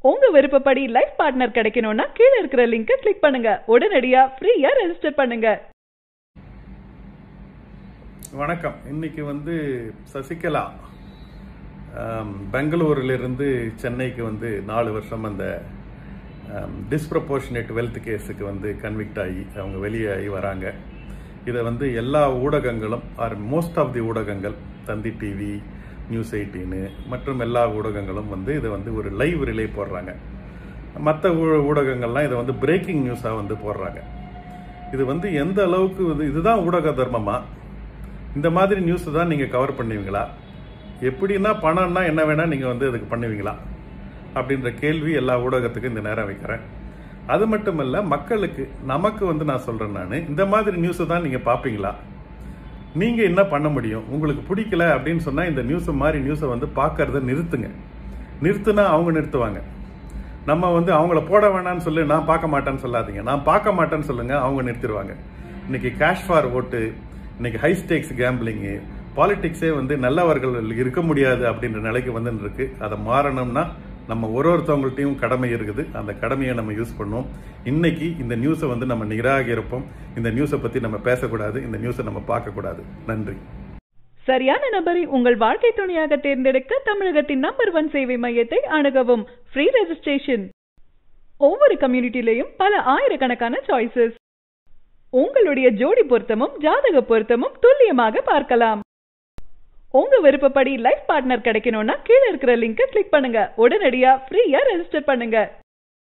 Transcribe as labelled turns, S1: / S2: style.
S1: உங்க விருப்பப்படி life partner கிடைக்கணும்னா கீழ இருக்கிற லிங்கை கிளிக் பண்ணுங்க உடனடியா ஃப்ரீயா ரெஜிஸ்டர் பண்ணுங்க
S2: வணக்கம் இன்னைக்கு வந்து சசிகலா ஆம், பெங்களூரிலிருந்து சென்னைக்கு வந்து நாலு வருஷம் அந்த டிஸ்ப்ரப்போர்ஷனேட் வெல்த் கேஸுக்கு வந்து கன்விக்ட் ஆகி அவங்க வெளியே ஆகி வராங்க இதை வந்து எல்லா ஊடகங்களும் ஆர் மோஸ்ட் ஆஃப் தி ஊடகங்கள் தந்தி டிவி நியூஸ் எயிட்டீனு மற்றும் எல்லா ஊடகங்களும் வந்து இதை வந்து ஒரு லைவ் ரிலே போடுறாங்க மற்ற ஊடகங்கள்லாம் இதை வந்து பிரேக்கிங் நியூஸாக வந்து போடுறாங்க இது வந்து எந்த அளவுக்கு வந்து இதுதான் ஊடக தர்மமா இந்த மாதிரி நியூஸ் தான் நீங்கள் கவர் பண்ணுவீங்களா எப்படின்னா பணம்னா என்ன வேணா நீங்கள் வந்து அதுக்கு பண்ணுவீங்களா அப்படின்ற கேள்வி எல்லா ஊடகத்துக்கும் இந்த நேரம் வைக்கிறேன் அது மட்டும் இல்ல மக்களுக்கு நமக்கு வந்து நான் சொல்றேன் நான் இந்த மாதிரி நியூஸை தான் நீங்க பாப்பீங்களா நீங்க என்ன பண்ண முடியும் உங்களுக்கு பிடிக்கல அப்படின்னு சொன்னா இந்த நியூஸ் மாதிரி நியூஸை வந்து பார்க்கறத நிறுத்துங்க நிறுத்துனா அவங்க நிறுத்துவாங்க நம்ம வந்து அவங்கள போட வேணாம்னு சொல்லி நான் பார்க்க மாட்டேன்னு சொல்லாதீங்க நான் பார்க்க மாட்டேன்னு சொல்லுங்க அவங்க நிறுத்திடுவாங்க இன்னைக்கு கேஷ் ஃபார் ஓட்டு இன்னைக்கு ஹை ஸ்டேக்ஸ் கேம்பிளிங்கு பாலிடிக்ஸே வந்து நல்லவர்கள் இருக்க முடியாது அப்படின்ற நிலைக்கு வந்து இருக்கு அதை மாறணும்னா நம்ம ஒரு ஒருத்தவங்கள்ட்டையும் கடமை இருக்குது அந்த கடமையை நம்ம யூஸ் பண்ணுவோம் இன்னைக்கு இந்த நியூஸை வந்து நம்ம நிராகரிப்போம் இந்த நியூஸை பத்தி நம்ம பேசக்கூடாது இந்த நியூஸை நம்ம பார்க்கக்கூடாது நன்றி
S1: சரியான நபரை உங்கள் வாழ்க்கை துணையாக தேர்ந்தெடுக்க தமிழகத்தின் நம்பர் ஒன் சேவை மையத்தை அணுகவும் ஃப்ரீ ரெஜிஸ்ட்ரேஷன் ஒவ்வொரு கம்யூனிட்டிலையும் பல ஆயிரக்கணக்கான சாய்ஸஸ் உங்களுடைய ஜோடி பொருத்தமும் ஜாதக பொருத்தமும் துல்லியமாக பார்க்கலாம் உங்க விருப்பப்படி லைஃப் பார்ட்னர் கிடைக்கணும்னா கீழ இருக்கிற லிங்கை கிளிக் பண்ணுங்க உடனடியா ஃப்ரீயா ரெஜிஸ்டர் பண்ணுங்க